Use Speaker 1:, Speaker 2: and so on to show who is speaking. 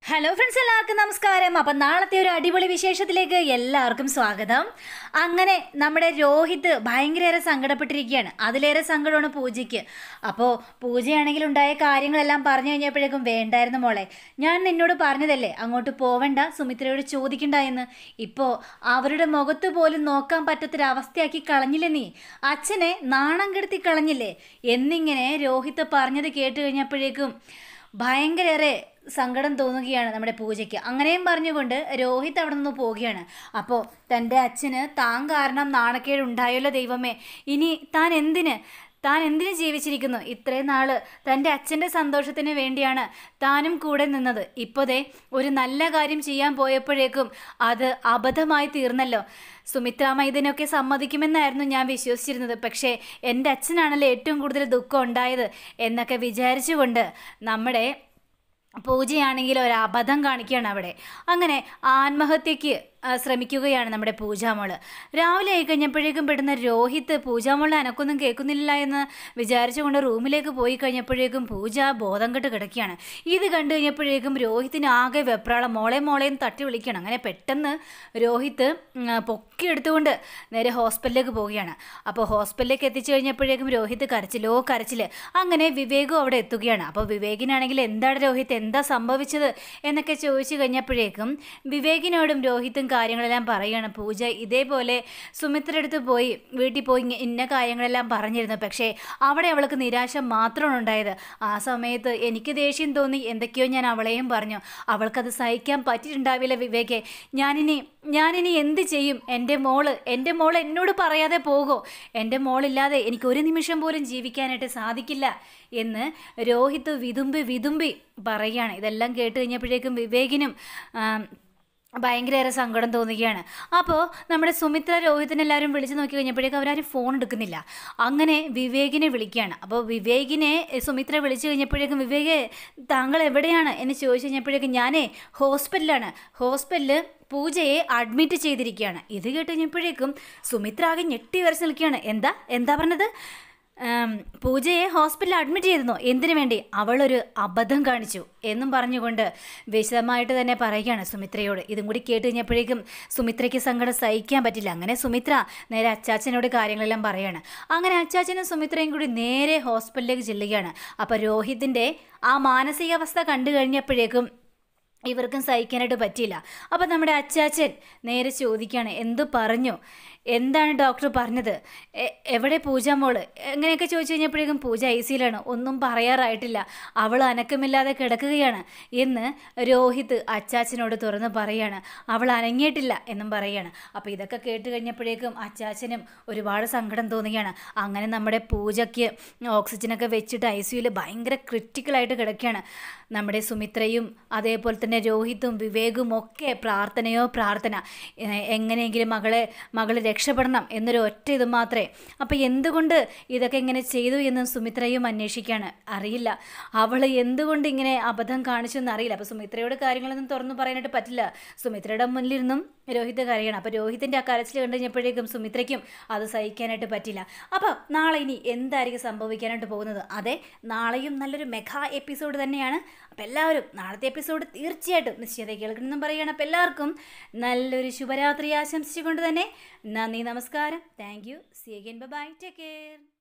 Speaker 1: hello friends എല്ലാവർക്കും നമസ്കാരം അപ്പം നാളത്തെ ഒരു അടിപൊളി വിശേഷത്തിലേക്ക് എല്ലാവർക്കും സ്വാഗതം അങ്ങനെ നമ്മുടെ രോഹിത് ഭയങ്കരേറെ സങ്കടപ്പെട്ടിരിക്കുകയാണ് അതിലേറെ സങ്കടമാണ് പൂജയ്ക്ക് അപ്പോൾ പൂജയാണെങ്കിൽ ഉണ്ടായ കാര്യങ്ങളെല്ലാം പറഞ്ഞു കഴിഞ്ഞപ്പോഴേക്കും വേണ്ടായിരുന്നു മോളെ ഞാൻ നിന്നോട് പറഞ്ഞതല്ലേ അങ്ങോട്ട് പോവണ്ട സുമിത്രയോട് ചോദിക്കണ്ട എന്ന് ഇപ്പോൾ അവരുടെ മുഖത്ത് പോലും നോക്കാൻ പറ്റാത്തൊരവസ്ഥയാക്കി കളഞ്ഞില്ലേ നീ അച്ഛനെ നാണം കെടുത്തി കളഞ്ഞില്ലേ എന്നിങ്ങനെ രോഹിത് പറഞ്ഞത് കേട്ട് കഴിഞ്ഞപ്പോഴേക്കും ഭയങ്കരേറെ സങ്കടം തോന്നുകയാണ് നമ്മുടെ പൂജയ്ക്ക് അങ്ങനെയും പറഞ്ഞുകൊണ്ട് രോഹിത് അവിടെ നിന്ന് പോവുകയാണ് അപ്പോൾ തൻ്റെ അച്ഛന് താൻ കാരണം നാണക്കേട് ഉണ്ടായല്ലോ ദൈവമേ ഇനി താൻ എന്തിന് താൻ എന്തിനു ജീവിച്ചിരിക്കുന്നു ഇത്രയും നാള് തൻ്റെ അച്ഛൻ്റെ സന്തോഷത്തിന് വേണ്ടിയാണ് താനും കൂടെ നിന്നത് ഇപ്പോതേ ഒരു നല്ല കാര്യം ചെയ്യാൻ പോയപ്പോഴേക്കും അത് അബദ്ധമായി തീർന്നല്ലോ സുമിത്രാമ്മ ഇതിനൊക്കെ സമ്മതിക്കുമെന്നായിരുന്നു ഞാൻ വിശ്വസിച്ചിരുന്നത് പക്ഷേ എൻ്റെ അച്ഛനാണല്ലോ ഏറ്റവും കൂടുതൽ ദുഃഖം ഉണ്ടായത് എന്നൊക്കെ വിചാരിച്ചുകൊണ്ട് നമ്മുടെ പൂജയാണെങ്കിൽ ഒരു അബദ്ധം കാണിക്കുകയാണ് അവിടെ അങ്ങനെ ആത്മഹത്യക്ക് ആ, ശ്രമിക്കുകയാണ് നമ്മുടെ പൂജാമോള് രാവിലെ ആയി കഴിഞ്ഞപ്പോഴേക്കും പെടുന്ന രോഹിത് പൂജാമോളെ അനക്കൊന്നും കേൾക്കുന്നില്ല എന്ന് വിചാരിച്ചുകൊണ്ട് റൂമിലേക്ക് പോയി കഴിഞ്ഞപ്പോഴേക്കും പൂജ ബോധം കെട്ട് കിടക്കുകയാണ് ഇത് കണ്ടു കഴിഞ്ഞപ്പോഴേക്കും രോഹിത്തിന് ആകെ വെപ്രാളം മോളെ മോളെയും തട്ടി വിളിക്കുകയാണ് അങ്ങനെ പെട്ടെന്ന് രോഹിത് ഉം, പൊക്കി എടുത്തുകൊണ്ട് നേരെ ഹോസ്പിറ്റലിലേക്ക് പോവുകയാണ് അപ്പോൾ ഹോസ്പിറ്റലിലേക്ക് എത്തിച്ചു കഴിഞ്ഞപ്പോഴേക്കും രോഹിത് കരച്ചിലോ കരച്ചില് അങ്ങനെ വിവേകും അവിടെ എത്തുകയാണ് അപ്പോൾ വിവേകിനാണെങ്കിൽ എന്താണ് രോഹിത് എന്താ സംഭവിച്ചത് എന്നൊക്കെ ചോദിച്ചു കഴിഞ്ഞപ്പോഴേക്കും വിവേകിനോടും രോഹിത്തും കാര്യങ്ങളെല്ലാം പറയുകയാണ് പൂജ ഇതേപോലെ സുമിത്രയുടെ അടുത്ത് പോയി വീട്ടിൽ പോയി ഇങ്ങ- ഇന്ന കാര്യങ്ങളെല്ലാം പറഞ്ഞിരുന്നു പക്ഷേ അവിടെ അവൾക്ക് നിരാശ മാത്രമാണ് ഉണ്ടായത് ആ സമയത്ത് എനിക്ക് ദേഷ്യം തോന്നി എന്തൊക്കെയോ ഞാൻ അവളെയും പറഞ്ഞു അവൾക്കത് സഹിക്കാൻ പറ്റിയിട്ടുണ്ടാവില്ല വിവേകെ ഞാനിനി ഞാനിനി എന്ത് ചെയ്യും എൻ്റെ മോള് എൻ്റെ മോൾ എന്നോട് പറയാതെ പോകോ എൻ്റെ മോളില്ലാതെ എനിക്ക് ഒരു നിമിഷം പോലും ജീവിക്കാനായിട്ട് സാധിക്കില്ല എന്ന് രോഹിത് വിതുമ്പി വിതുമ്പി പറയുകയാണ് ഇതെല്ലാം കേട്ട് കഴിഞ്ഞപ്പോഴേക്കും വിവേകിനും ആം, ഭയങ്കരേറെ സങ്കടം തോന്നുകയാണ് അപ്പോൾ നമ്മുടെ സുമിത്ര രോഹിത്തിനെ എല്ലാവരും വിളിച്ചു നോക്കി കഴിഞ്ഞപ്പോഴേക്കും അവരാരും ഫോൺ എടുക്കുന്നില്ല അങ്ങനെ വിവേകിനെ വിളിക്കുകയാണ് അപ്പോൾ വിവേകിനെ സുമിത്ര വിളിച്ചു കഴിഞ്ഞപ്പോഴേക്കും വിവേക് താങ്കൾ എവിടെയാണ് എന്ന് ചോദിച്ചു കഴിഞ്ഞപ്പോഴേക്കും ഞാനേ ഹോസ്പിറ്റലാണ് ഹോസ്പിറ്റലിൽ പൂജയെ അഡ്മിറ്റ് ചെയ്തിരിക്കുകയാണ് ഇത് കേട്ട് കഴിഞ്ഞപ്പോഴേക്കും സുമിത്ര ആകെ ഞെട്ടി വരച്ച് നിൽക്കുകയാണ് എന്താ എന്താ പറഞ്ഞത് ഉം, പൂജയെ ഹോസ്പിറ്റലിൽ അഡ്മിറ്റ് ചെയ്തിരുന്നു എന്തിനു വേണ്ടി അവളൊരു അബദ്ധം കാണിച്ചു എന്നും പറഞ്ഞുകൊണ്ട് വിശദമായിട്ട് തന്നെ പറയുകയാണ് സുമിത്രയോട് ഇതും കൂടി കേട്ട് കഴിഞ്ഞപ്പോഴേക്കും സുമിത്രയ്ക്ക് സങ്കടം സഹിക്കാൻ പറ്റില്ല അങ്ങനെ സുമിത്ര നേരെ അച്ചാച്ചനോട് കാര്യങ്ങളെല്ലാം പറയാണ് അങ്ങനെ അച്ചാച്ചനും സുമിത്രയും കൂടി നേരെ ഹോസ്പിറ്റലിലേക്ക് ചെല്ലുകയാണ് അപ്പോൾ രോഹിത്തിൻ്റെ ആ മാനസികാവസ്ഥ കണ്ടു കഴിഞ്ഞപ്പോഴേക്കും ഇവർക്കും സഹിക്കാനായിട്ട് പറ്റിയില്ല അപ്പം നമ്മുടെ അച്ചാച്ചൻ നേരെ ചോദിക്കുകയാണ് എന്തു പറഞ്ഞു എന്താണ് ഡോക്ടർ പറഞ്ഞത് എ- എവിടെ പൂജ മോള് എങ്ങനെയൊക്കെ ചോദിച്ചു കഴിഞ്ഞപ്പോഴേക്കും പൂജ ഐ സിയിലാണ് ഒന്നും പറയാറായിട്ടില്ല അവൾ അനക്കമില്ലാതെ കിടക്കുകയാണ് എന്ന് രോഹിത് അച്ചാച്ചനോട് തുറന്ന് പറയാണ് അവൾ അനങ്ങിയിട്ടില്ല എന്നും പറയാണ് അപ്പോൾ ഇതൊക്കെ കേട്ട് കഴിഞ്ഞപ്പോഴേക്കും അച്ചാച്ചനും ഒരുപാട് സങ്കടം തോന്നുകയാണ് അങ്ങനെ നമ്മുടെ പൂജയ്ക്ക് ഓക്സിജനൊക്കെ വെച്ചിട്ട് ഐ സിയുയിൽ ഭയങ്കര ക്രിറ്റിക്കലായിട്ട് കിടക്കുകയാണ് നമ്മുടെ സുമിത്രയും അതേപോലെ തന്നെ രോഹിത്തും വിവേകും ഒക്കെ പ്രാർത്ഥനയോ പ്രാർത്ഥന എ- എങ്ങനെയെങ്കിലും മകളെ മകൾ രക്ഷപ്പെടണം എന്നൊരു ഒറ്റ ഇത് മാത്രമേ അപ്പം എന്തുകൊണ്ട് ഇതൊക്കെ ഇങ്ങനെ ചെയ്തു എന്നും സുമിത്രയും അന്വേഷിക്കുകയാണ് അറിയില്ല അവൾ എന്തുകൊണ്ട് ഇങ്ങനെ അബദ്ധം കാണിച്ചു എന്ന് അറിയില്ല അപ്പോൾ സുമിത്രയോട് കാര്യങ്ങളൊന്നും തുറന്നു പറയാനായിട്ട് പറ്റില്ല സുമിത്രയുടെ മുന്നിലിരുന്നും രോഹിത് കരയണം അപ്പോൾ രോഹിത്തിൻ്റെ ആ കരച്ചിൽ കണ്ടു കഴിഞ്ഞപ്പോഴേക്കും സുമിത്രയ്ക്കും അത് സഹിക്കാനായിട്ട് പറ്റില്ല അപ്പോൾ നാളെ ഇനി എന്തായിരിക്കും സംഭവിക്കാനായിട്ട് പോകുന്നത് അതെ നാളെയും നല്ലൊരു മെഗാ എപ്പിസോഡ് തന്നെയാണ് അപ്പോൾ എല്ലാവരും നാളത്തെ എപ്പിസോഡ് തീർച്ചയായിട്ടും നിശ്ചയത കേൾക്കണമെന്നും പറയുകയാണ് അപ്പോൾ എല്ലാവർക്കും നല്ലൊരു ശുഭരാത്രി ആശംസിച്ചുകൊണ്ട് തന്നെ നന്ദി നമസ്കാരം thank you see again bye take care